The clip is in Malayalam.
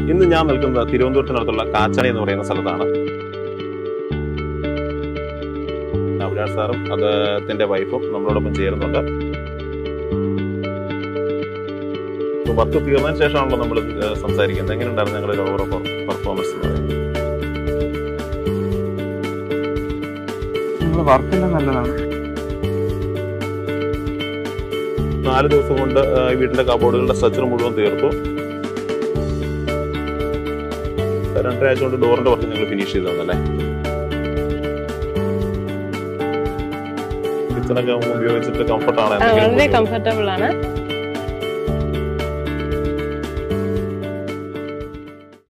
ഇന്ന് ഞാൻ നിൽക്കുന്നത് തിരുവനന്തപുരത്തിനടുത്തുള്ള കാച്ചണി എന്ന് പറയുന്ന സ്ഥലത്താണ് അഭിലാഷ് സാറും അദ്ദേഹത്തിന്റെ വൈഫും നമ്മളോടൊപ്പം ചേരുന്നുണ്ട് വർക്ക് തീർന്നതിന് ശേഷമാണല്ലോ നമ്മൾ സംസാരിക്കുന്നത് എങ്ങനെയുണ്ടായിരുന്നു ഞങ്ങളുടെ ഓവർ പെർഫോമൻസ് എന്ന് പറയുന്നത് നിങ്ങളുടെ വർക്കെല്ലാം നല്ലതാണ് നാല് ദിവസം കൊണ്ട് ആ, ഈ വീടിന്റെ കബോർഡുകളുടെ സ്ട്രക്ചർ മുഴുവൻ തീർത്തു രണ്ടരാഴ്ച കൊണ്ട് ഡോറിന്റെ വർക്ക് നിങ്ങൾ ഫിനിഷ് ചെയ്ത് തന്നല്ലേ കിച്ചണൊക്കെ ഉപയോഗിച്ചിട്ട് കംഫർട്ടാണ് ആ, വളരെ കംഫർട്ടബിൾ ആണ്